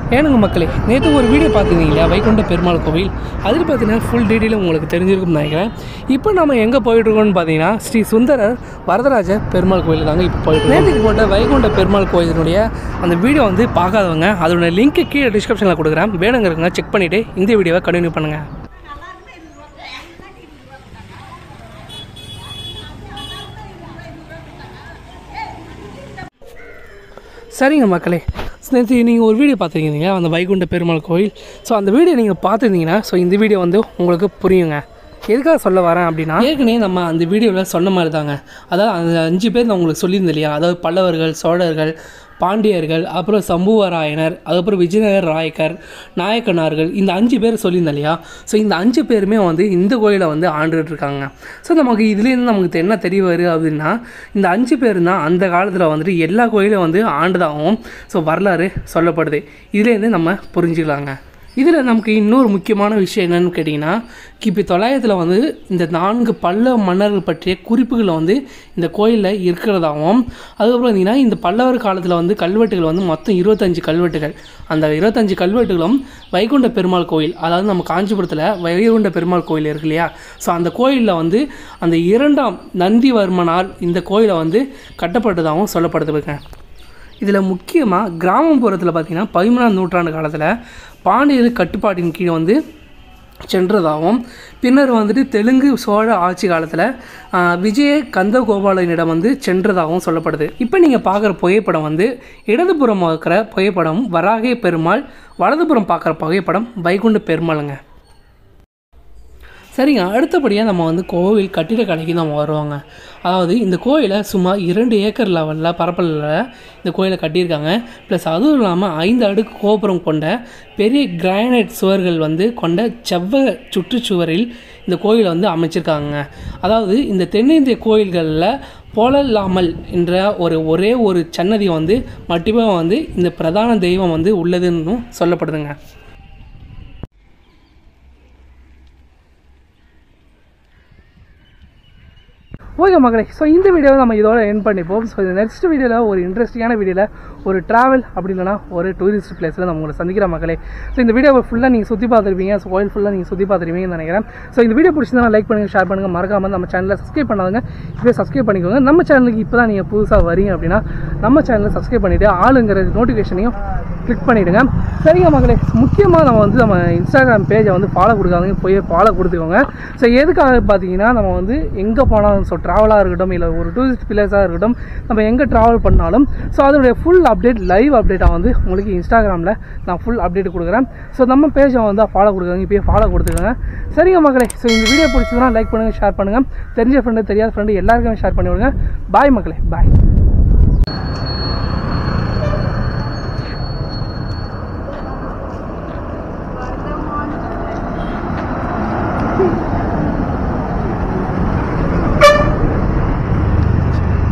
ஏனுங்க மக்களே நேற்று ஒரு வீடியோ பார்த்துருந்தீங்க இல்லையா வைகுண்ட பெருமாள் கோவில் அதில் பார்த்தீங்கன்னா ஃபுல் டீட்டெயில் உங்களுக்கு தெரிஞ்சிருக்கும்னு நினைக்கிறேன் இப்போ நம்ம எங்கே போயிட்டுருக்கோம்னு பார்த்தீங்கன்னா ஸ்ரீ சுந்தரர் வரதராஜ பெருமாள் கோயில் தாங்க இப்போ போயிட்டு நேற்றுக்கு போட்ட வைகுண்ட பெருமாள் கோயிலினுடைய அந்த வீடியோ வந்து பார்க்காதவங்க அதோட லிங்க்கு கீழே டிஸ்கிரிப்ஷனில் கொடுக்குறேன் வேணுங்கிறவங்க செக் பண்ணிவிட்டு இந்த வீடியோவை கண்டினியூ பண்ணுங்கள் சரிங்க மக்களே நேற்று நீங்கள் ஒரு வீடியோ பார்த்துருக்கீங்க அந்த வைகுண்ட பெருமாள் கோயில் ஸோ அந்த வீடியோ நீங்கள் பார்த்துருந்தீங்கன்னா ஸோ இந்த வீடியோ வந்து உங்களுக்கு புரியுங்க எதுக்காக சொல்ல வரேன் அப்படின்னா ஏற்கனவே நம்ம அந்த வீடியோவில் சொன்ன மாதிரி தாங்க அதாவது அந்த அஞ்சு பேர் நான் உங்களுக்கு சொல்லியிருந்தேன் இல்லையா அதாவது பல்லவர்கள் சோழர்கள் பாண்டியர்கள் அப்புறம் சம்புவராயனர் அதுக்கப்புறம் விஜயநகர் ராயக்கர் நாயக்கனார்கள் இந்த அஞ்சு பேர் சொல்லியிருந்தேன் இல்லையா ஸோ இந்த அஞ்சு பேருமே வந்து இந்த கோயிலை வந்து ஆண்டுகிட்டு இருக்காங்க ஸோ நமக்கு இதுலேருந்து நமக்கு என்ன தெரிய வருது அப்படின்னா இந்த அஞ்சு பேர் தான் அந்த காலத்தில் வந்துட்டு எல்லா கோயிலும் வந்து ஆண்டதாகவும் ஸோ வரலாறு சொல்லப்படுது இதுலேருந்து நம்ம புரிஞ்சுக்கலாங்க இதில் நமக்கு இன்னொரு முக்கியமான விஷயம் என்னன்னு கேட்டிங்கன்னா கிபி தொள்ளாயிரத்தில் வந்து இந்த நான்கு பல்லவ மன்னர்கள் பற்றிய குறிப்புகள் வந்து இந்த கோயிலில் இருக்கிறதாகவும் அதுக்கப்புறம் பார்த்தீங்கன்னா இந்த பல்லவர் காலத்தில் வந்து கல்வெட்டுகள் வந்து மொத்தம் இருபத்தஞ்சு கல்வெட்டுகள் அந்த இருபத்தஞ்சு கல்வெட்டுகளும் வைகுண்ட பெருமாள் கோயில் அதாவது நம்ம காஞ்சிபுரத்தில் வைகுண்ட பெருமாள் கோயில் இருக்கு இல்லையா ஸோ அந்த கோயிலில் வந்து அந்த இரண்டாம் நந்திவர்மனால் இந்த கோயிலை வந்து கட்டப்பட்டதாகவும் சொல்லப்படுதுங்க இதில் முக்கியமாக கிராமப்புறத்தில் பார்த்திங்கன்னா பதிமூணாம் நூற்றாண்டு காலத்தில் பாண்டியர் கட்டுப்பாட்டின் கீழ் வந்து சென்றதாகவும் பின்னர் வந்துட்டு தெலுங்கு சோழ ஆட்சி காலத்தில் விஜய கந்தகோபாலனிடம் வந்து சென்றதாகவும் சொல்லப்படுது இப்போ நீங்கள் பார்க்குற புகைப்படம் வந்து இடதுபுறம் இருக்கிற புகைப்படம் வராகை பெருமாள் வலதுபுறம் பார்க்குற புகைப்படம் வைகுண்ட பெருமாளுங்க சரிங்க அடுத்தபடியாக நம்ம வந்து கோவில் கட்டிடக்கலைக்கு நம்ம வருவாங்க அதாவது இந்த கோயிலை சுமார் இரண்டு ஏக்கர் லெவலில் பரப்பலில் இந்த கோயிலை கட்டியிருக்காங்க ப்ளஸ் அதுவும் இல்லாமல் ஐந்து அடுக்கு கோபுரம் கொண்ட பெரிய கிரானைட் சுவர்கள் வந்து கொண்ட செவ்வக சுற்றுச்சுவரில் இந்த கோயிலை வந்து அமைச்சிருக்காங்க அதாவது இந்த தென்னிந்திய கோயில்களில் போலல்லாமல் என்ற ஒரு ஒரே ஒரு சன்னதி வந்து மட்டுமே வந்து இந்த பிரதான தெய்வம் வந்து உள்ளதுன்னு சொல்லப்படுதுங்க ஓகே மகளே ஸோ இந்த வீடியோவை நம்ம இதோட என் பண்ணிப்போம் ஸோ இந்த நெக்ஸ்ட் வீடியோவில் ஒரு இன்ட்ரெஸ்டிங்கான வீடியோவில் ஒரு ட்ராவல் அப்படி இல்லைனா ஒரு டூரிஸ்ட் பிளேஸில் நம்ம உங்களை சந்திக்கிற மக்களே ஸோ இந்த வீடியோவை ஃபுல்லாக நீங்கள் சுற்றி பார்த்துருப்பீங்க ஸோ கோயில் ஃபுல்லாக நீங்கள் சுற்றி பார்த்துருப்பீங்கன்னு நினைக்கிறேன் ஸோ இந்த வீடியோ பிடிச்சிருந்தா லைக் பண்ணுங்கள் ஷேர் பண்ணுங்கள் மறக்காமல் நம்ம சேனலில் சப்ஸ்கிரைப் பண்ணாதுங்க இப்போ சப்ஸ்கிரைப் பண்ணிக்கோங்க நம்ம சேனலுக்கு இப்போ தான் நீங்கள் புதுசாக வரீங்க அப்படின்னா நம்ம சேனலை சப்ஸ்கிரைப் பண்ணிவிட்டு ஆளுங்கிற நோட்டிஃபிகேஷனையும் கிளிக் பண்ணிவிடுங்க சரிங்க மக்களே முக்கியமாக நம்ம வந்து நம்ம இன்ஸ்டாகிராம் பேஜை வந்து ஃபாலோ கொடுக்காதீங்க போய் ஃபாலோ கொடுத்துக்கோங்க ஸோ எதுக்காக பார்த்தீங்கன்னா நம்ம வந்து எங்கே போனாலும் ஸோ ட்ராவலாக இருக்கட்டும் இல்லை ஒரு டூரிஸ்ட் பிளேஸாக இருக்கட்டும் நம்ம எங்கே ட்ராவல் பண்ணாலும் ஸோ அதனுடைய ஃபுல் அப்டேட் லைவ் அப்டேட்டாக வந்து உங்களுக்கு இன்ஸ்டாகிராமில் நான் ஃபுல் அப்டேட் கொடுக்குறேன் ஸோ நம்ம பேஜை வந்து ஃபாலோ கொடுக்குறாங்க இப்போயே ஃபாலோ கொடுத்துக்கோங்க சரிங்க மக்களே ஸோ இந்த வீடியோ பிடிச்சதுன்னா லைக் பண்ணுங்கள் ஷேர் பண்ணுங்கள் தெரிஞ்ச ஃப்ரெண்டு தெரியாத ஃப்ரெண்டு எல்லாருக்குமே ஷேர் பண்ணி விடுங்க பாய் மக்களே பாய்